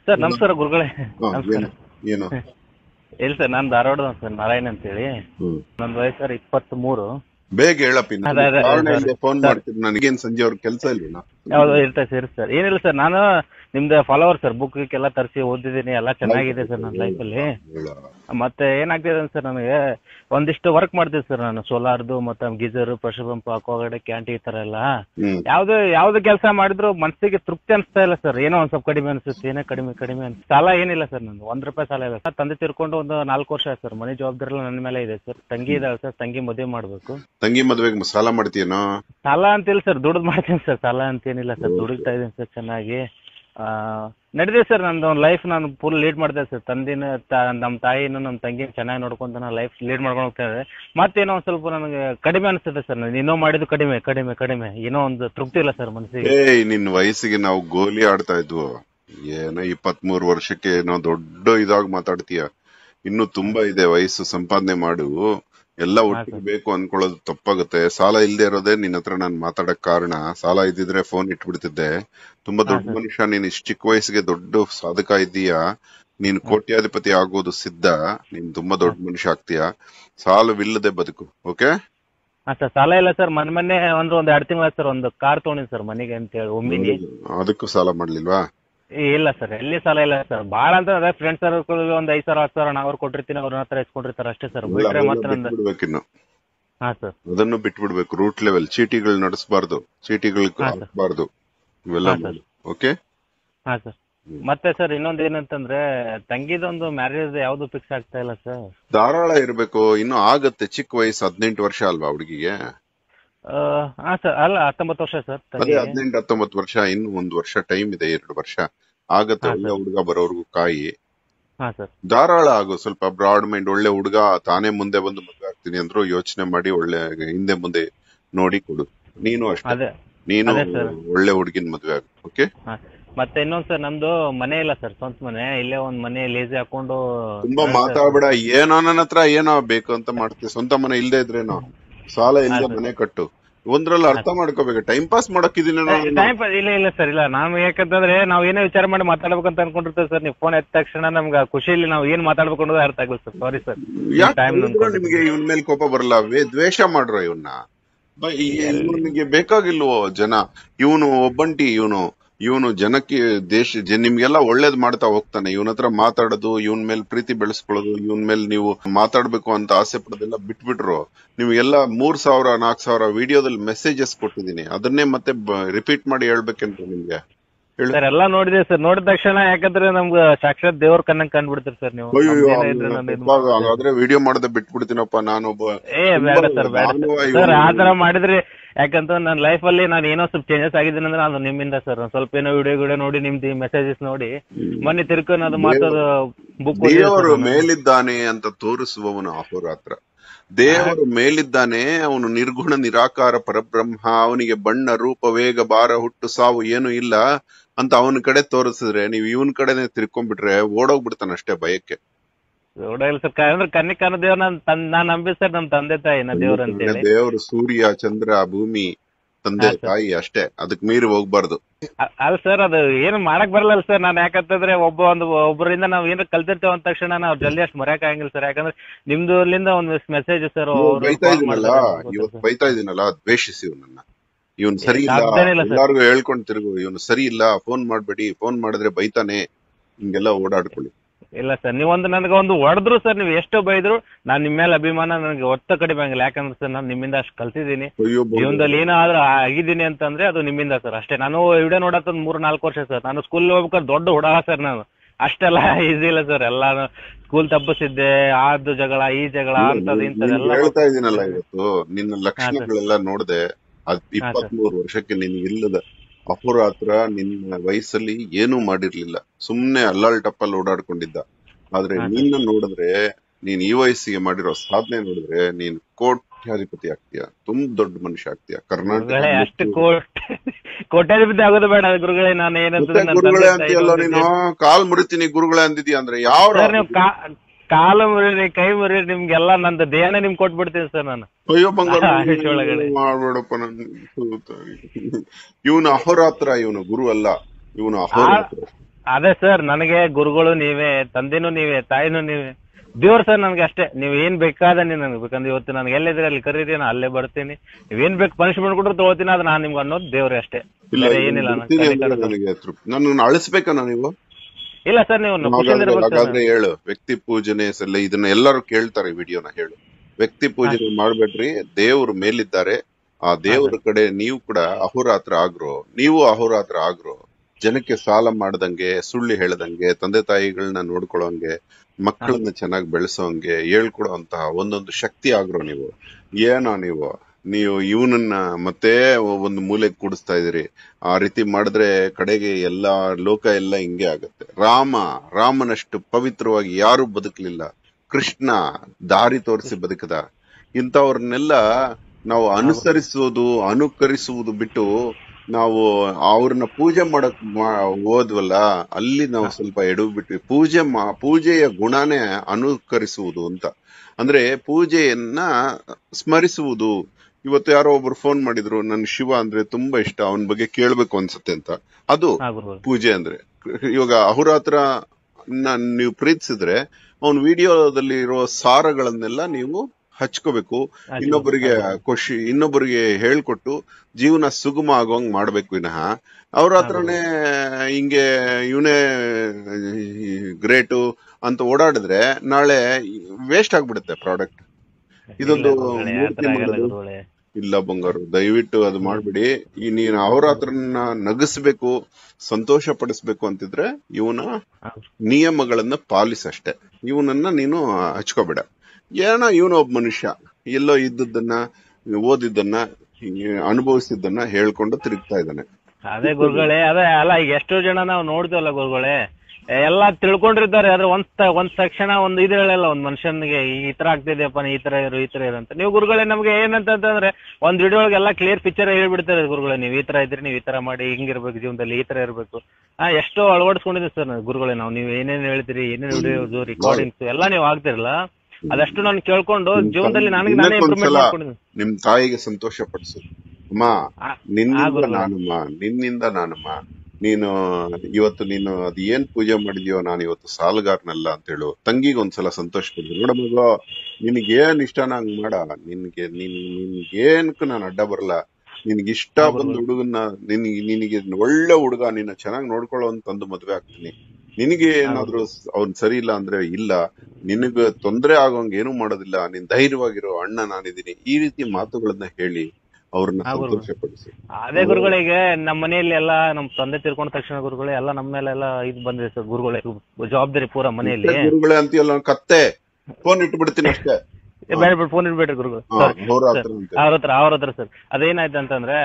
Sir ನಮಸ್ಕಾರ ಗುರುಗಳೇ ಹಾ, ನಮಸ್ಕಾರ ಏನು ಏನು ಇಲ್ಲ ಸರ್ ನಾನು ಧಾರವಾಡ ಸರ್ ನಾರಾಯಣ್ ಅಂತೇಳಿ ಹ್ಮ್ ನನ್ನ ವಯಸ್ಸು ಸರ್ ಇಪ್ಪತ್ತ್ ಮೂರು ಬೇಗ ಹೇಳಪ್ಪ ಇನ್ನು. ಅದೇ, ಅದೇ, ಕಾರಣ ಅದೇ, ಇಲ್ಲದೆ ಫೋನ್ ಸರ್. ಮಾಡ್ತೀನಿ ನನಗೇನ್ ಸಂಜೆ ಅವ್ರ ಕೆಲಸ ಇಲ್ವೇನಾ ಯಾವ್ದು ಇರ್ತದೆ ಸರ್ ಸರ್ ಏನಿಲ್ಲ ಸರ್ ನಾನು ನಿಮ್ದು ಫಾಲೋವರ್ ಸರ್ ಬುಕ್ ಎಲ್ಲ ತರಿಸಿ ಓದಿದ್ದೀನಿ ಎಲ್ಲ ಚೆನ್ನಾಗಿದೆ ಸರ್ ನನ್ನ ಲೈಫಲ್ಲಿ ಹೇಳ. ಮತ್ತೆ ಏನಾಗ್ತಿದೆ ಸರ್ ನನಗೆ ಒಂದಿಷ್ಟು ವರ್ಕ್ ಮಾಡ್ತೀವಿ ಸರ್ ನಾನು ಸೋಲಾರ್ದು ಮತ್ತೆ ಗೀಜರ್ ಪ್ರೆಷರ್ ಪಂಪ್ ಅಕ್ವಾಗಡೆ ಕ್ಯಾಂಟಿ ಈ ತರ ಎಲ್ಲ ಹ್ಮ್ ಯಾವ್ದು ಯಾವ್ದು ಕೆಲಸ ಮಾಡಿದ್ರು ಮನಸ್ಸಿಗೆ ತೃಪ್ತಿ ಅನಿಸ್ತಾ ಇಲ್ಲ ಸರ್ ಏನೋ ಒಂದ್ ಸ್ವಲ್ಪ ಕಡಿಮೆ ಅನ್ಸುತ್ತೆ ಏನೇ ಕಡಿಮೆ ಕಡಿಮೆ ಅನ್ಸುತ್ತೆ ಸಾಲ ಏನಿಲ್ಲ ಸರ್ ನಂದು ಒಂದ್ ರೂಪಾಯಿ ಸಾಲ ಇಲ್ಲ ಸರ್ ತಂದೆ ತೀರ್ಕೊಂಡು ಒಂದು ನಾಲ್ಕು ವರ್ಷ ಆಯ್ತು ಸರ್ ಮನೆ ಜವಾಬ್ದಾರಿ ಎಲ್ಲ ನನ್ನ ಮೇಲೆ ಇದೆ ಸರ್ ತಂಗಿ ಇದಾಳೆ ಸರ್ ತಂಗಿ ಮದುವೆ ಮಾಡ್ಬೇಕು ತಂಗಿ ಮದ್ವೆಗೆ ಸಾಲ ಮಾಡ್ತೀಯನೋ ಸಾಲ ಅಂತಿಲ್ಲ ಸರ್ ದುಡ್ದು ಮಾಡ್ತೀನಿ ಸರ್ ಸಾಲ ಅಂತೇನಿಲ್ಲ ಸರ್ ದುಡಿತಾ ಇದ್ದೀನಿ ಸರ್ ಚೆನ್ನಾಗಿ ಆ, ನಡೆದಿದೆ ಸರ್ ನಂದು ಒಂದು ಲೈಫ್ ನಾನು ಫುಲ್ ಲೀಡ್ ಮಾಡ್ತಾ ಸರ್ ತಂದಿನ ತ- ನಮ್ಮ ತಾಯಿನೂ ನಮ್ಮ ತಂಗಿನ ಚೆನ್ನಾಗಿ ನೋಡ್ಕೊಂತ ನಾನು ಲೈಫ್ ಲೀಡ್ ಮಾಡ್ಕೊಂಡು ಹೋಗ್ತಾ ಇದ್ದೆ ಮತ್ತೇನೋ ಒಂದು ಸ್ವಲ್ಪ ನನಗೆ ಕಡಿಮೆ ಅನಿಸ್ತದೆ ಸರ್ ನಾನು ಇನ್ನೂ ಮಾಡಿದ್ದು ಕಡಿಮೆ ಕಡಿಮೆ ಕಡಿಮೆ ಏನೋ ಒಂದು ತೃಪ್ತಿ ಇಲ್ಲ ಸರ್ ಮನಸ್ಸಿಗೆ ಏಯ್ ನಿನ್ ವಯಸ್ಸಿಗೆ ನಾವು ಗೋಲಿ ಆಡ್ತಾ ಇದ್ವು ಏನೋ ಇಪ್ಪತ್ಮೂರು ವರ್ಷಕ್ಕೆ ಏನೋ ದೊಡ್ಡ ಇದಾಗಿ ಮಾತಾಡ್ತೀಯ ಇನ್ನು ತುಂಬಾ ಇದೆ ವಯಸ್ಸು ಸಂಪಾದನೆ ಮಾಡು ಎಲ್ಲ ಒಟ್ಟಿಗೆ ಬೇಕು ಅನ್ಕೊಳ್ಳೋದು ತಪ್ಪಾಗುತ್ತೆ ಸಾಲ ಇಲ್ದೇ ಇರೋದೇ ನಿನ್ನ ಹತ್ರ ನಾನು ಮಾತಾಡಕ್ ಕಾರಣ ಸಾಲ ಇದ್ದಿದ್ರೆ ಫೋನ್ ಇಟ್ಬಿಡ್ತಿದ್ದೆ ತುಂಬಾ ದೊಡ್ಡ ಮನುಷ್ಯ ನೀನ್ ಇಷ್ಟ ಚಿಕ್ಕ ವಯಸ್ಸಿಗೆ ದೊಡ್ಡ ಸಾಧಕ ಇದ್ದೀಯಾ ನೀನ್ ಕೋಟ್ಯಾಧಿಪತಿ ಆಗೋದು ಸಿದ್ಧ ನೀನ್ ತುಂಬಾ ದೊಡ್ಡ ಮನುಷ್ಯ ಆಗ್ತೀಯಾ ಸಾಲವಿಲ್ಲದೆ ಬದುಕು ಓಕೆ ಹಾಂ ಸರ್ ಸಾಲ ಇಲ್ಲ ಸರ್ ಮೊನ್ನೆ ಮೊನ್ನೆ ಅಂದ್ರೆ ಒಂದು ಎರಡು ತಿಂಗಳ ಸರ್ ಒಂದು ಕಾರ್ ತೊಗೊಂಡಿನಿ ಸರ್ ಮನೆಗೆ ಅಂತೇಳಿ ಒಮ್ಮಿನಿ ಅದಕ್ಕೂ ಸಾಲ ಮಾಡ್ಲಿಲ್ವಾ ಇಲ್ಲ ಸರ್ ಎಲ್ಲಿ ಸಾಲ ಇಲ್ಲ ಸರ್ ಭಾಳ ಅಂತ ಅದೇ ಫ್ರೆಂಡ್ಸ್ ಸರ್ಕಲ್ ಒಂದು ಐದು ಸಾವಿರ ಹತ್ತು ಸಾವಿರ ನಾವು ಕೊಟ್ಟಿರ್ತೀನಿ ಅವ್ರ ಹತ್ರ ಇಸ್ಕೊಂಡಿರ್ತಾರೆ ಅಷ್ಟೇ ಸರ್ ಬಿಟ್ರೆ ಮತ್ತೆ ನಂದು ಬಿಟ್ಬಿಡ್ಬೇಕಿನ್ನು ಹಾಂ ಸರ್ ಅದನ್ನು ಬಿಟ್ಬಿಡ್ಬೇಕು ರೂಟ್ ಲೆವೆಲ್ ಚೀಟಿಗಳು ನಡೆಸಬಾರ್ದು ಚೀಟಿಗಳು ಹಾ, ಸರ್. ಹಾಕ್ಬಾರ್ದು ಇವೆಲ್ಲ ಹಾ, ಸರ್. ಓಕೆ ಹಾಂ ಸರ್ ಮತ್ತೆ ಸರ್ ಇನ್ನೊಂದು ಏನಂತಂದ್ರೆ ತಂಗಿದೊಂದು ಮ್ಯಾರೇಜ್ ಯಾವ್ದು ಫಿಕ್ಸ್ ಆಗ್ತಾ ಇಲ್ಲ ಸರ್ ಧಾರಾಳ ಇರ್ಬೇಕು ಇನ್ನು ಆಗತ್ತೆ ಚಿಕ್ಕ ವಯಸ್ಸು ಹದಿನೆಂಟು ವರ್ಷ ಅಲ್ವಾ ಹುಡುಗಿಗೆ ಹಾಂ ಸರ್ ಅಲ್ಲ ಹತ್ತೊಂಬತ್ತು ವರ್ಷ ಸರ್ ಅದೇ ತಂಗಿ ಹದಿನೆಂಟು ಹತ್ತೊಂಬತ್ತು ವರ್ಷ ಇನ್ನು ಒಂದ್ ವರ್ಷ ಟೈಮ್ ಇದೆ ಎರಡು ವರ್ಷ ಆಗತ್ತೆ ಹಾ, ಒಳ್ಳೆ ಹುಡುಗ ಬರೋರ್ಗು ಕಾಯಿ ಹಾಂ ಸರ್ ಧಾರಾಳ ಆಗು ಸ್ವಲ್ಪ ಬ್ರಾಡ್ ಮೈಂಡ್ ಒಳ್ಳೆ ಹುಡುಗ ತಾನೇ ಮುಂದೆ ಬಂದು ಮದುವೆ ಆಗ್ತೀನಿ ಅಂದ್ರು ಯೋಚನೆ ಮಾಡಿ ಒಳ್ಳೆ ಹಿಂದೆ ಮುಂದೆ ನೋಡಿ ಕೊಡು ನೀನು ಅಷ್ಟೇ ಅದೇ ನೀನು ಅದೇ ಸರ್. ಒಳ್ಳೆ ಹುಡುಗಿನ ಮದುವೆ ಆಗು ಓಕೆ ಹಾಂ ಮತ್ತೆ ಇನ್ನೊಂದು ಸರ್ ನಮ್ದು ಮನೆ ಇಲ್ಲ ಸರ್ ಸ್ವಂತ ಮನೆ ಇಲ್ಲೇ ಒಂದ್ ಮನೆ ಲೇಸಿ ಹಾಕೊಂಡು ತುಂಬಾ ಮಾತಾಡ್ಬೇಡ ಏನೋ ನನ್ನ ಹತ್ರ ಏನೋ ಬೇಕು ಅಂತ ಮಾಡ್ತೀವಿ ಸ್ವಂತ ಮನೆ ಇಲ್ದೇ ಇದ್ರೇನೋ ಸಾಲ ಇಲ್ಲದೆ ಮನೆ ಕಟ್ಟು ಒಂದ್ರಲ್ಲಿ ಅರ್ಥ ಮಾಡ್ಕೋಬೇಕು ಟೈಮ್ ಪಾಸ್ ಮಾಡಕ್ಕಿದೀನಿ ಟೈಮ್ ಇಲ್ಲ ಇಲ್ಲ ಸರ್ ಇಲ್ಲ ನಾವು ಯಾಕಂತಂದ್ರೆ ನಾವ್ ಏನೇ ವಿಚಾರ ಮಾಡಿ ಮಾತಾಡ್ಬೇಕಂತ ಅನ್ಕೊಂಡಿರ್ತೇವೆ ಸರ್ ನೀವು ಫೋನ್ ಎತ್ತ ತಕ್ಷಣ ನಮ್ಗೆ ಖುಷಿಯಲ್ಲಿ ನಾವು ಏನ್ ಮಾತಾಡ್ಬೇಕು ಅನ್ನೋದು ಅರ್ಥ ಆಗಲ್ಲ ಸರ್ ಸಾರಿ ಸರ್ ಯಾಕೆ ಟೈಮ್ ಹೇಳಿದ್ರು ನಿಮ್ಗೆ ಇವನ್ ಮೇಲೆ ಕೋಪ ಬರಲ್ಲ ವೇ- ದ್ವೇಷ ಮಾಡ್ರೋ ಇವನ್ನ ಇವನಿಗೆ ಬೇಕಾಗಿಲ್ವೋ ಜನ ಇವನು ಒಬ್ಬಂಟಿ ಇವನು ಇವನು ಜನಕ್ಕೆ ದೇಶ ಜ- ನಿಮ್ಗೆಲ್ಲ ಒಳ್ಳೇದ್ ಮಾಡ್ತಾ ಹೋಗ್ತಾನೆ ಇವನ ಹತ್ರ ಮಾತಾಡೋದು ಇವನ್ ಮೇಲೆ ಪ್ರೀತಿ ಬೆಳೆಸ್ಕೊಳ್ಳೋದು ಇವನ್ ಮೇಲೆ ನೀವು ಮಾತಾಡ್ಬೇಕು ಅಂತ ಆಸೆ ಪಡೋದೆಲ್ಲ ಬಿಟ್ಬಿಟ್ರು ನಿಮ್ಗೆಲ್ಲ ಮೂರ್ ಸಾವಿರ ನಾಲ್ಕ್ ಸಾವಿರ ವಿಡಿಯೋದಲ್ಲಿ ಮೆಸೇಜಸ್ ಕೊಟ್ಟಿದ್ದೀನಿ ಅದನ್ನೇ ಮತ್ತೆ ರಿಪೀಟ್ ಮಾಡಿ ಹೇಳ್ಬೇಕೇನ್ರಿ ನಿಮ್ಗೆ ಹೇಳು ಸರ್ ಎಲ್ಲಾ ನೋಡಿದೆ ಸರ್ ನೋಡಿದ ತಕ್ಷಣ ಯಾಕಂದ್ರೆ ನಮ್ಗೆ ಸಾಕ್ಷಾತ್ ದೇವ್ರ ಕಣ್ಣಂಗ್ ಕಂಡ್ಬಿಡ್ತೀರಿ ಸರ್ ನೀವು ಅಯ್ಯೋ ನಮ್ದೇನೇ ಇದ್ರೆ ನಾನು ಇದ್ ತಪ್ಪಾಗ ಹಾಗಾದ್ರೆ ವಿಡಿಯೋ ಮಾಡದೆ ಬಿಟ್ಬಿಡ್ತೀನಪ್ಪ ನಾನೊಬ್ಬ ಏ ಬೇಡ ಸರ್ ಬೇಡ ನಾನು ಸರ್ ಇವ್ನು- ಆ ತರ ಮಾಡಿದ್ರೆ ಯಾಕಂತ ನನ್ನ ಲೈಫ್ ಅಲ್ಲಿ ನಾನು ಏನೋ ಸ್ವಲ್ಪ ಚೇಂಜಸ್ ಆಗಿದ್ದೀನಿ ಅಂದ್ರೆ ಅದು ನಿಮ್ಮಿಂದ ಸರ್ ಸ್ವಲ್ಪ ಏನೋ ವಿಡಿಯೋ ಗಿಡಿಯೋ ನೋಡಿ ನಿಮ್ದು ಮೆಸೇಜಸ್ ನೋಡಿ ಮೊನ್ನೆ ತಿರ್ಕೊಂಡು ಅದು ಮಾತದು ಬುಕ್ ದೇವರು ಮೇಲಿದ್ದಾನೆ ಅಂತ ತೋರಿಸುವವನು ಅಹೋರಾತ್ರ ದೇವರು ಮೇಲಿದ್ದಾನೆ ಅವನು ನಿರ್ಗುಣ ನಿರಾಕಾರ ಪರಬ್ರಹ್ಮ ಅವನಿಗೆ ಬಣ್ಣ ರೂಪ ವೇಗ ಭಾರ ಹುಟ್ಟು ಸಾವು ಏನು ಇಲ್ಲ ಅಂತ ಅವನ ಕಡೆ ತೋರಿಸಿದ್ರೆ ನೀವು ಇವನ್ ಕಡೆನೆ ತಿರ್ಕೊಂಡ್ಬಿಟ್ರೆ ಓಡೋಗ್ಬಿಡ್ತಾನೆ ಅಷ್ಟೇ ಭಯಕ್ಕೆ ಇಲ್ಲ ಸರ್ ಅಂದ್ರೆ ಕನ್ನಿಕಾನ ದೇವ್ರ ನಾನು ನಾನು ನಂಬಿ ಸರ್ ನಮ್ ತಂದೆ ತಾಯಿ ನಾ ದೇವ್ರ ಅಂತೇಳಿ ದೇವರು ಸೂರ್ಯ ಚಂದ್ರ ಭೂಮಿ ತಂದೆ ತಾಯಿ ಅಷ್ಟೇ ಅದಕ್ ಮೀರಿ ಹೋಗ್ಬಾರ್ದು ಅ- ಅಲ್ಲ ಸರ್ ಅದು ಏನು ಮಾಡಕ್ ಬರಲ್ಲ ಸರ್ ನಾನು ಯಾಕಂತಂದ್ರೆ ಒಬ್ಬ ಒಂದು ಒಬ್ಬರಿಂದ ನಾವು ಏನಾರ ಕಲ್ತಿರ್ತೇವೆ ಅಂದ ತಕ್ಷಣ ನಾವು ಜಲ್ದಿ ಅಷ್ಟು ಮರೆಯಕ್ ಆಗಂಗಿಲ್ಲ ಸರ್ ಯಾಕಂದ್ರೆ ನಿಮ್ದು ಅಲ್ಲಿಂದ ಒಂದು ಮೆಸೇಜ್ ಸರ್ ಇವ್ನು ಬೈತಾ ಇದೀನಲ್ಲ ಇವತ್ತು ಬೈತಾ ಇದೀನಲ್ಲ ದ್ವೇಷಿಸಿ ಇವನನ್ನ ಇವನ್ ಸರಿ ಇಲ್ಲ ಸಾಧ್ಯನೇ ಇಲ್ಲ ಸರ್. ಎಲ್ಲಾರ್ಗು ಹೇಳ್ಕೊಂಡ್ ತಿರುಗು ಇವನು ಸರಿ ಇಲ್ಲ ಫೋನ್ ಮಾಡ್ಬೇಡಿ ಫೋನ್ ಮಾಡಿದ್ರೆ ಬೈತಾನೆ ಹಿಂಗೆಲ್ಲ ಓಡಾಡ್ಕೊಳ್ಳಿ ಇಲ್ಲ ಸರ್ ನೀವೊಂದು ನನಗೆ ಒಂದು ಹೊಡೆದ್ರು ಸರ್ ನೀವು ಎಷ್ಟು ಬೈದ್ರು ನಾನು ನಿಮ್ಮ ಮೇಲೆ ಅಭಿಮಾನ ನನಗೆ ಒತ್ತ ಕಡಿಮೆ ಆಗಿಲ್ಲ ಯಾಕಂದ್ರೆ ಸರ್ ನಾನು ನಿಮ್ಮಿಂದ ಅಷ್ಟು ಕಲ್ತಿದ್ದೀನಿ ಅಯ್ಯೋ ಬಹು- ಜೀವನದಲ್ಲಿ ಏನಾದ್ರೂ ಆಗಿದ್ದೀನಿ ಅಂತಂದ್ರೆ ಅದು ನಿಮ್ಮಿಂದ ಸರ್ ಅಷ್ಟೇ ನಾನು ವಿಡಿಯೋ ನೋಡತ್ತ ಒಂದ್ ಮೂರ್ ನಾಲ್ಕು ವರ್ಷ ಸರ್ ನಾನು ಸ್ಕೂಲ್ ಹೋಗ್ಬೇಕಾದ್ರೆ ದೊಡ್ಡ ಹುಡುಗ ಸರ್ ನಾನು ಅಷ್ಟೆಲ್ಲ ಈಸಿ ಇಲ್ಲ ಸರ್ ಎಲ್ಲ ಸ್ಕೂಲ್ ತಪ್ಪಿಸಿದ್ದೆ ಆದ್ದು ಜಗಳ ಈ ಜಗಳ ಅಂತದ್ ನೀನ್ ಇಂಥದೆಲ್ಲ ಹೇಳ್ತಾ ಇದೀನಲ್ಲ ಇವತ್ತು ನಿನ್ನ ಲಕ್ಷಣಗಳೆಲ್ಲ ನೋಡ್ದೆ ಅದ್ ಹಾ, ಸರ್. ಇಪ್ಪತ್ತ್ ಮೂರು ವರ್ಷಕ್ಕೆ ನಿನ್ ಇಲ್ಲದ ಅಪರಾತ್ರ ನಿನ್ನ ವಯಸ್ಸಲ್ಲಿ ಏನೂ ಮಾಡಿರ್ಲಿಲ್ಲ ಸುಮ್ನೆ ಅಲ್ಲಾಳ್ ಟಪ್ಪಲ್ಲಿ ಓಡಾಡ್ಕೊಂಡಿದ್ದ ಆದ್ರೆ ಹಾ, ಸರ್. ನಿನ್ನ ನೋಡಿದ್ರೆ ನೀನ್ ಈ ವಯಸ್ಸಿಗೆ ಮಾಡಿರೋ ಸಾಧನೆ ನೋಡಿದ್ರೆ ನೀನ್ ಕೋಟ್ಯಾಧಿಪತಿ ಆಗ್ತೀಯ ತುಂಬಾ ದೊಡ್ಡ ಮನುಷ್ಯ ಆಗ್ತೀಯ ಗುರುಗಳೇ ಅಷ್ಟು ಕರ್ನಾಟಕ ಕೋಟ್ ಕೋಟ್ಯಾಧಿಪತಿ ಆಗೋದು ಬೇಡ ಗುರುಗಳೇ ನಾನು ಏನಂತಂದ್ರೆ ನನ್ನ ಗುರುಗಳೇ ತಂದೆ ತಾಯಿ ಅಂತೀಯಲ್ಲ ನೀನು ಕಾಲ್ ಮುರಿತೀನಿ ಗುರುಗಳೇ ಅಂದಿದ್ಯಾ ಅಂದ್ರೆ ಯಾವ ಸರ್ ನೀವು ಕಾ- ಕಾಲು ಮುರಿರಿ ಕೈ ಮುರಿರಿ ನಿಮ್ಗೆಲ್ಲ ನಂದು ದೇಹನೇ ನಿಮ್ಗೆ ಕೊಟ್ಬಿಡ್ತೀನಿ ಸರ್ ನಾನು ಅಯ್ಯೋ ಬಂಗಾರ ಆಯುಷ್ ಒಳಗಡೆ. ಮಾಡ್ಬೇಡಪ್ಪ ನನ್ ಇವನು ಅಹೋರಾತ್ರ ಇವನು ಗುರು ಅಲ್ಲ ಇವನು ಅಹೋರಾತ್ರ ಅದೇ ಸರ್ ನನಗೆ ಗುರುಗಳು ನೀವೇ ತಂದೆನೂ ನೀವೇ ತಾಯಿನೂ ನೀವೇ ದೇವ್ರು ಸರ್ ನನಗೆ ಅಷ್ಟೇ ನೀವು ಏನ್ ಬೇಕಾದ ನೀವು ನನಗೆ ಬೇಕಂದ್ರೆ ಇವತ್ತು ನನಗೆ ಎಲ್ಲಿದ್ರೆ ಅಲ್ಲಿ ಕರೀರಿ ನಾನು ಅಲ್ಲೇ ಬರ್ತೀನಿ ನೀವೇನ್ ಬೇಕು ಪನಿಷ್ಮೆಂಟ್ ಕೊಟ್ಟರು ತಗೋತೀನಿ ಅದು ನಾನು ನಿಮ್ಗೆ ಅನ್ನೋದು ದೇವ್ರೇ ಅಷ್ಟೇ ಇಲ್ಲ ಬೇರೆ ಏನಿಲ್ಲ ನನಗೆ ಬರ್ತೀನಿ ತಲೆ ಅಂದ್ರೆ ಕೆಡೋದು. ನನಗೆ ತೃಪ್ತಿ ನನ್ನನ್ನು ಅಳಿಸ್ಬೇಕಾ ನೀವು ಇಲ್ಲ ಸರ್ ನೀವು ಖುಷಿಯಿಂದ ಹಾಗಾದ್ರೆ ಇರ್ಬೇಕು ಸರ್ ಹಾಗಾದ್ರೆ ಹೇಳು ವ್ಯಕ್ತಿ ಪೂಜನೆ ಎಲ್ಲ ಇದನ್ನ ಎಲ್ಲರೂ ಕೇಳ್ತಾರೆ ವಿಡಿಯೋನ ಹೇಳು ವ್ಯಕ್ತಿ ಪೂಜನೆ ಮಾಡ್ಬೇಡ್ರಿ ದೇವ್ರು ಮೇಲಿದ್ದಾರೆ ಆ ದೇವ್ರ ಕಡೆ ನೀವು ಕೂಡ ಅಹೋರಾತ್ರ ಆಗ್ರೋ ನೀವು ಅಹೋರಾತ್ರ ಆಗ್ರೋ ಜನಕ್ಕೆ ಸಾಲ ಮಾಡ್ದಂಗೆ ಸುಳ್ಳು ಹೇಳ್ದಂಗೆ ತಂದೆ ತಾಯಿಗಳನ್ನ ನೋಡ್ಕೊಳ್ಳೋಂಗೆ ಮಕ್ಕಳನ್ನ ಚೆನ್ನಾಗಿ ಬೆಳೆಸೋಂಗೆ ಹೇಳ್ಕೊಡೋಂತಹ ಒಂದೊಂದು ಶಕ್ತಿ ಆಗ್ರೋ ನೀವು ಏನೋ ನೀವು ನೀವು ಇವನನ್ನ ಮತ್ತೆ ಒಂದು ಮೂಲೆಗೆ ಕೂಡಿಸ್ತಾ ಇದೀರಿ ಆ ರೀತಿ ಮಾಡಿದ್ರೆ ಕಡೆಗೆ ಎಲ್ಲಾ ಲೋಕ ಎಲ್ಲ ಹಿಂಗೆ ಆಗತ್ತೆ ರಾಮ ರಾಮನಷ್ಟು ಪವಿತ್ರವಾಗಿ ಯಾರು ಬದುಕಲಿಲ್ಲ ಕೃಷ್ಣ ದಾರಿ ತೋರಿಸಿ ಬದುಕದ ಇಂಥವ್ರನ್ನೆಲ್ಲ ನಾವು ಅನುಸರಿಸುವುದು ಅನುಕರಿಸುವುದು ಬಿಟ್ಟು ನಾವು ಅವ್ರನ್ನ ಪೂಜೆ ಮಾಡಕ್ ಮಾ- ಹೋದ್ವಲ್ಲ ಅಲ್ಲಿ ನಾವು ಸ್ವಲ್ಪ ಎಡವು ಬಿಟ್ವಿ ಪೂಜೆ ಮಾ ಪೂಜೆಯ ಗುಣನೇ ಅನುಕರಿಸುವುದು ಅಂತ ಅಂದ್ರೆ ಪೂಜೆಯನ್ನ ಸ್ಮರಿಸುವುದು ಇವತ್ತು ಯಾರೋ ಒಬ್ರು ಫೋನ್ ಮಾಡಿದ್ರು ನನ್ ಶಿವ ಅಂದ್ರೆ ತುಂಬಾ ಇಷ್ಟ ಅವನ ಬಗ್ಗೆ ಕೇಳ್ಬೇಕು ಅನ್ಸುತ್ತೆ ಅಂತ ಅದು ಹಾ ಗುರುಗಳು ಪೂಜೆ ಅಂದ್ರೆ ಇವಾಗ ಅಹೋರಾತ್ರ ನೀವು ಪ್ರೀತಿಸಿದ್ರೆ ಅವನ್ ವಿಡಿಯೋದಲ್ಲಿ ಇರೋ ಸಾರಗಳನ್ನೆಲ್ಲ ನೀವು ಹಚ್ಕೋಬೇಕು ಹಾ, ಇನ್ನೊಬ್ಬರಿಗೆ ಖುಷಿ ಇನ್ನೊಬ್ಬರಿಗೆ ಹೇಳ್ಕೊಟ್ಟು ಜೀವನ ಸುಗಮ ಆಗೋಂಗ್ ಮಾಡ್ಬೇಕು ವಿನಃ ಅವ್ರ ಹತ್ರನೇ ಹಿಂಗೆ ಇವನೇ ಗ್ರೇಟು ಅಂತ ಓಡಾಡಿದ್ರೆ ನಾಳೆ ವೇಸ್ಟ್ ಆಗ್ಬಿಡುತ್ತೆ ಪ್ರಾಡಕ್ಟ್ ಇದೊಂದು ಇಲ್ಲ ಗುರುಗಳೇ, ಆ ಮೂರ್ತಿ ಥರ ಆಗಲ್ಲ ಮಾಡೋದು. ಗುರುಗಳೇ. ಇಲ್ಲ ಬಂಗಾರು ದಯವಿಟ್ಟು ಅದು ಮಾಡ್ಬಿಡಿ ಈ ನೀನು ಅವ್ರ ಹತ್ರನ ನಗಿಸ್ಬೇಕು ಸಂತೋಷ ಪಡಿಸ್ಬೇಕು ಅಂತಿದ್ರೆ ಇವನ ಹಾ. ನಿಯಮಗಳನ್ನ ಪಾಲಿಸಷ್ಟೇ ಇವನನ್ನ ನೀನು ಹಚ್ಕೋಬೇಡ ಏನೋ ಇವನು ಒಬ್ಬ ಮನುಷ್ಯ ಎಲ್ಲೋ ಇದ್ದದ್ದನ್ನ ಓದಿದ್ದನ್ನ ಅನುಭವಿಸಿದ್ದನ್ನ ಹೇಳ್ಕೊಂಡು ತಿರುಗ್ತಾ ಇದ್ದಾನೆ ಅದೇ ಗುರುಗಳೇ ಅದೇ ಅಲ್ಲ ಈಗ ಎಷ್ಟೋ ಜನ ನಾವು ನೋಡ್ತೀವಲ್ಲ ಗುರುಗಳೇ ಎಲ್ಲ ತಿಳ್ಕೊಂಡಿರ್ತಾರೆ ಆದ್ರೆ ಒಂದ್ ತ- ಒಂದ್ ತಕ್ಷಣ ಒಂದ್ ಇದು ಹೇಳಲ್ಲ ಒಂದ್ ಮನುಷ್ಯನಿಗೆ ಈ ತರ ಆಗ್ತಿದೆಯಪ್ಪ ನೀ ಈ ತರ ಇರು ಈ ತರ ಇರು ಅಂತ ನೀವು ಗುರುಗಳೇ ನಮ್ಗೆ ಏನಂತ ಅಂತಂದ್ರೆ ಒಂದ್ ವಿಡಿಯೋ ಒಳಗೆ ಎಲ್ಲ ಕ್ಲಿಯರ್ ಪಿಕ್ಚರ್ ಹೇಳ್ಬಿಡ್ತಾರೆ ಗುರುಗಳೇ ನೀವು ಈ ತರ ಇದ್ರಿ ನೀವು ಈ ತರ ಮಾಡಿ ಹಿಂಗಿರ್ಬೇಕು ಜೀವನದಲ್ಲಿ ಈ ತರ ಇರ್ಬೇಕು ಆ ಎಷ್ಟೋ ಅಳವಡಿಸ್ಕೊಂಡಿದ್ದೀವಿ ಸರ್ ಗುರುಗಳೇ ನಾವು ನೀವು ಏನೇನ್ ಹೇಳ್ತೀರಿ ಏನೇನ್ ವಿಡಿಯೋಸ್ ರೆಕಾರ್ಡಿಂಗ್ಸ್ ಎಲ್ಲ ನೀವು ಆಗ್ತಿರಲ್ಲ ಅದಷ್ಟು ನಾನು ಕೇಳ್ಕೊಂಡು ಜೀವನದಲ್ಲಿ ನನಗೆ ನಾನೇ ಇಂಪ್ರೂವ್ಮೆಂಟ್ ಇನ್ನೊಂದ್ಸಲ ಮಾಡ್ಕೊಂಡಿದ್ದೀನಿ ನಿಮ್ ತಾಯಿಗೆ ಸಂತೋಷ ಪಡಿಸು ಅಮ್ಮ ಆ- ಆ ನಿನ್ನಿಂದ ಗುರುಗಳೇ. ನಾನಮ್ಮ ನಿನ್ನಿಂದ ನಾನಮ್ಮ ನೀನು ಇವತ್ತು ನೀನು ಅದ್ ಏನ್ ಪೂಜೆ ಮಾಡಿದ್ಯೋ ನಾನು ಇವತ್ತು ಸಾಲಗಾರನಲ್ಲ ಅಂತ ಹೇಳು ತಂಗಿಗೆ ಒಂದ್ಸಲ ಸಂತೋಷ ಪಡಿಸು ನೋಡ ಮಗ ನಿನಗೆ ಏನ್ ಇಷ್ಟನ ಹಂಗ್ ಮಾಡ ನಿನ್ಗೆ ನಿನ್ ನಿನ್ಗೇನಕ್ಕೂ ನಾನು ಅಡ್ಡ ಬರಲ್ಲ ನಿನ್ಗೆ ಇಷ್ಟ ಬಂದ ಹುಡುಗನ್ನ ನಿನ್ಗೆ ನಿನಗೆ ಒಳ್ಳೆ ಹುಡುಗ ನಿನ್ನ ಚೆನ್ನಾಗಿ ನೋಡ್ಕೊಳ್ಳೋ ಅಂತಂದು ಮದ್ವೆ ಆಗ್ತೀನಿ ನಿನಗೆ ಏನಾದ್ರೂ ಅವ್ನ್ ಸರಿ ಇಲ್ಲ ಅಂದ್ರೆ ಇಲ್ಲ ನಿನಗ ತೊಂದರೆ ಆಗೋಂಗ್ ಏನೂ ಮಾಡೋದಿಲ್ಲ ನೀನ್ ಧೈರ್ಯವಾಗಿರೋ ಅಣ್ಣ ನಾನಿದ್ದೀನಿ ಈ ರೀತಿ ಮಾತುಗಳನ್ನ ಹೇಳಿ ಅವ್ರನ್ನ ಹಾ, ಗುರು. ಸಂತೋಷ ಪಡಿಸಿ ಅದೇ ಗುರುಗಳಿಗೆ ನಮ್ಮ ಮನೆಯಲ್ಲಿ ಎಲ್ಲ ನಮ್ ತಂದೆ ತಿರ್ಕೊಂಡ ತಕ್ಷಣ ಗುರುಗಳೇ ಎಲ್ಲ ನಮ್ಮ ಮೇಲೆಲ್ಲ ಇದು ಬಂದಿದೆ ಸರ್ ಗುರುಗಳೇ ಜವಾಬ್ದಾರಿ ಪೂರ ಮನೆಯಲ್ಲಿ ಗುರುಗಳೇ ಅಂತೀಯಲ್ಲ ಕತ್ತೆ ಫೋನ್ ಇಟ್ಬಿಡ್ತೀನಿ ಅಷ್ಟೇ ಏ, ಬೇಡ ಬೇಡ ಫೋನ್ ಇಡ್ಬೇಡ್ರಿ ಗುರುಗಳು ಹಾ, Sorry. ಅವ್ರ ಹತ್ರ ಅಂತೆ. ಅವ್ರ ಹತ್ರ ಅವ್ರ ಹತ್ರ ಸರ್ ಅದೇನಾಯ್ತು ಅಂತಂದ್ರೆ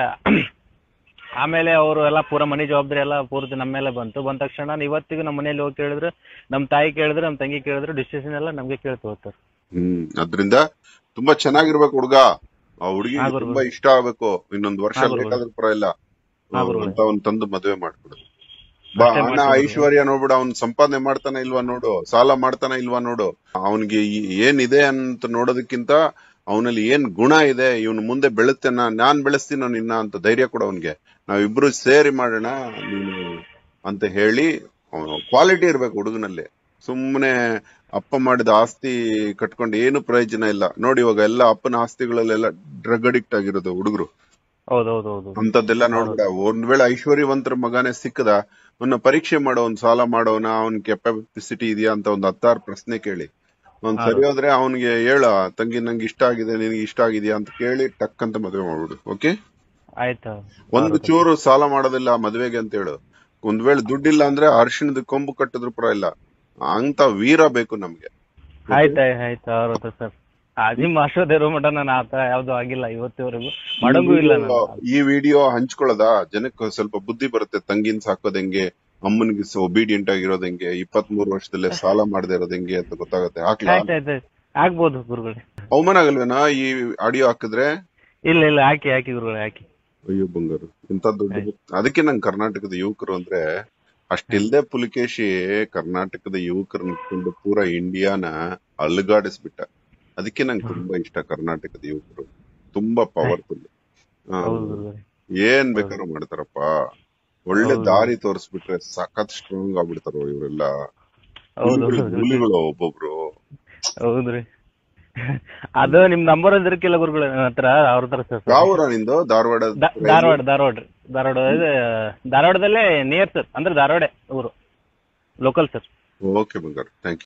ಆಮೇಲೆ ಅವರು ಎಲ್ಲ ಪೂರ ಮನೆ ಜವಾಬ್ದಾರಿ ಎಲ್ಲ ಪೂರ್ತಿ ನಮ್ಮ ಮೇಲೆ ಬಂತು ಬಂದ ತಕ್ಷಣ ನಾನ್ ಇವತ್ತಿಗೂ ನಮ್ಮ ಮನೆಯಲ್ಲಿ ಹೋಗಿ ಕೇಳಿದ್ರೆ ನಮ್ ತಾಯಿ ಕೇಳಿದ್ರೆ ನಮ್ ತಂಗಿ ಕೇಳಿದ್ರೆ ಡಿಸಿಷನ್ ಎಲ್ಲ ನಮ್ಗೆ ಕೇಳ್ತು ಹೋಗ್ತಾರೆ ಹ್ಮ್ ಅದ್ರಿಂದ ತುಂಬಾ ಚೆನ್ನಾಗಿರ್ಬೇಕು ಹುಡ್ಗ ಆ ಹುಡುಗಿ ಹಾ, ಗುರು. ತುಂಬಾ ಇಷ್ಟ ಆಗ್ಬೇಕು ಇನ್ನೊಂದ್ ವರ್ಷ ಹಾ, ಗುರು. ಬೇಕಾದ್ರೂ ಪರವಾಗಿಲ್ಲ ಹಾ, ಗುರು. ಅಂತ ಅವ್ನ್ ತಂದು ಮದ್ವೆ ಮಾಡ್ಬಿಡು ಬಾ ಅಷ್ಟೇ ಅಣ್ಣ ಮಾಡ್ತೀನಿ. ಐಶ್ವರ್ಯ ನೋಡ್ಬಿಡು ಅವ್ನ್ ಸಂಪಾದನೆ ಮಾಡ್ತಾನ ಇಲ್ವಾ ನೋಡು ಸಾಲ ಮಾಡ್ತಾನ ಇಲ್ವಾ ನೋಡು ಅವನಿಗೆ ಏನಿದೆ ಅಂತ ನೋಡೋದಕ್ಕಿಂತ ಅವನಲ್ಲಿ ಏನ್ ಗುಣ ಇದೆ ಇವನು ಮುಂದೆ ಬೆಳೆಸ್ತೇನ ನಾನ್ ಬೆಳೆಸ್ತೀನೋ ನಿನ್ನ ಅಂತ ಧೈರ್ಯ ಕೊಡು ಅವನ್ಗೆ ನಾವಿಬ್ರು ಸೇರಿ ಮಾಡೋಣ ನೀನು ಅಂತ ಹೇಳಿ ಕ್ವಾಲಿಟಿ ಇರ್ಬೇಕು ಹುಡುಗನಲ್ಲಿ ಸುಮ್ಮನೆ ಅಪ್ಪ ಮಾಡಿದ ಆಸ್ತಿ ಕಟ್ಕೊಂಡು ಏನು ಪ್ರಯೋಜನ ಇಲ್ಲ ನೋಡಿ ಇವಾಗ ಎಲ್ಲ ಅಪ್ಪನ ಆಸ್ತಿಗಳಲ್ಲೆಲ್ಲ ಡ್ರಗ್ ಅಡಿಕ್ಟ್ ಆಗಿರೋದು ಹುಡುಗರು ಹೌದೌದು ಹೌದು ಅಂತದ್ದೆಲ್ಲ ನೋಡ್ಬೇಡ ಒಂದ್ ವೇಳೆ ಐಶ್ವರ್ಯವಂತರ ಮಗನೇ ಸಿಕ್ಕದ ಅವನ್ನ ಪರೀಕ್ಷೆ ಮಾಡೋ ಒಂದ್ ಸಾಲ ಮಾಡೋನ ಅವನ್ ಕೆಪಾಸಿಟಿ ಇದೆಯಾ ಅಂತ ಒಂದ್ ಹತ್ತಾರು ಪ್ರಶ್ನೆ ಕೇಳಿ ಅವ್ನ್ ಹೌದು. ಸರಿ ಹೋದ್ರೆ ಅವನಿಗೆ ಹೇಳ ತಂಗಿ ನಂಗೆ ಇಷ್ಟ ಆಗಿದೆ ನಿನಗೆ ಇಷ್ಟ ಆಗಿದ್ಯಾ ಅಂತ ಕೇಳಿ ಟಕ್ ಅಂತ ಮದ್ವೆ ಮಾಡ್ಬಿಡು ಓಕೆ ಆಯ್ತು ಒಂದು ಚೂರು ಸಾಲ ಮಾಡೋದಿಲ್ಲ ಮದ್ವೆಗೆ ಅಂತ ಹೇಳು ಒಂದ್ ವೇಳೆ ದುಡ್ಡಿಲ್ಲ ಅಂದ್ರೆ ಅರಿಶಿಣದ ಕೊಂಬು ಕಟ್ಟಿದ್ರು ಪರ ಇಲ್ಲ ಅಂತ ವೀರ ಬೇಕು ನಮ್ಗೆ ಆಯ್ತು ಆಯ್ತು ಅವ್ರ ಹತ್ರ ಸರ್ ನಿಮ್ಮ ಆಶೀರ್ವಾದ ಇರೋ ಮಟ್ಟ ನಾನು ಆತ ಯಾವ್ದು ಆಗಿಲ್ಲ ಇವತ್ತಿವರೆಗೂ ಮಾಡಂಗೂ ಇಲ್ಲ ನಾನು ಈ ವಿಡಿಯೋ ಹಂಚ್ಕೊಳ್ಳೋದ ಜನಕ್ಕೆ ಸ್ವಲ್ಪ ಬುದ್ಧಿ ಬರುತ್ತೆ ತಂಗಿನ್ ಸಾಕೋದ್ ಹೆಂಗೆ ಅಮ್ಮನಿಗೆ ಒಬಿಡಿಯಂಟ್ ಆಗಿರೋದ್ ಹೆಂಗೆ ಇಪ್ಪತ್ ಮೂರು ವರ್ಷದಲ್ಲೇ ಸಾಲ ಮಾಡದೇ ಇರೋದ್ ಹೆಂಗೆ ಅಂತ ಗೊತ್ತಾಗುತ್ತೆ ಹಾಕ್ಲಾ ಆಯ್ತು ಆಯ್ತು ಆಗ್ಬೋದು ಗುರುಗಳೇ ಅವಮಾನ ಆಗಲ್ವೇನಾ ಈ ಆಡಿಯೋ ಹಾಕಿದ್ರೆ ಇಲ್ಲ ಇಲ್ಲ ಹಾಕಿ ಹಾಕಿ ಗುರುಗಳೇ ಹಾಕಿ ಅಯ್ಯೋ ಬಂಗಾರು ಇಂತ ದೊಡ್ಡ ಅದಕ್ಕೆ ನಂಗೆ ಕರ್ನಾಟಕದ ಯುವಕರು ಅಂದ್ರೆ ಅಷ್ಟಿಲ್ದೆ ಪುಲಿಕೇಶಿ ಕರ್ನಾಟಕದ ಯುವಕರನ್ನ ಇಟ್ಕೊಂಡು ಪೂರಾ ಇಂಡಿಯಾನ ಅಲುಗಾಡಿಸ್ಬಿಟ್ಟ ಅದಕ್ಕೆ ನಂಗೆ ತುಂಬಾ ಇಷ್ಟ ಕರ್ನಾಟಕದ ಯುವಕರು ತುಂಬಾ ಪವರ್ಫುಲ್ ಹೌದು ಗುರುಗಳೇ ಏನ್ ಬೇಕಾದ್ರೂ ಮಾಡ್ತಾರಪ್ಪ ಒಳ್ಳೆ ಹೌದು. ದಾರಿ ತೋರಿಸ್ಬಿಟ್ರೆ ಸಖತ್ ಸ್ಟ್ರಾಂಗ್ ಆಗ್ಬಿಡ್ತಾರೋ ಇವರೆಲ್ಲ ಹೌದು ಹುಲಿಗಳು- ಹೌದು ಹುಲಿಗಳು ಒಬ್ಬೊಬ್ರು ಹೌದ್ರಿ ಅದು ನಿಮ್ ನಂಬರ್ ಇದ್ರಕ್ಕಿಲ್ಲ ಗುರುಗಳ ಹತ್ರ ಅವ್ರ ಹತ್ರ ಸರ್ ಯಾವ ಊರ ನಿಂದು ಧಾರವಾಡ ದ- ಧಾರವಾಡ ಧಾರವಾಡ ರೀ ಧಾರವಾಡ ಇದು ಧಾರವಾಡದಲ್ಲೇ ನಿಯರ್ ಸರ್ ಅಂದ್ರೆ ಧಾರವಾಡ ಊರು ಲೋಕಲ್ ಸರ್ ಓಕೆ ಬಂಗಾರ ಥ್ಯಾಂಕ್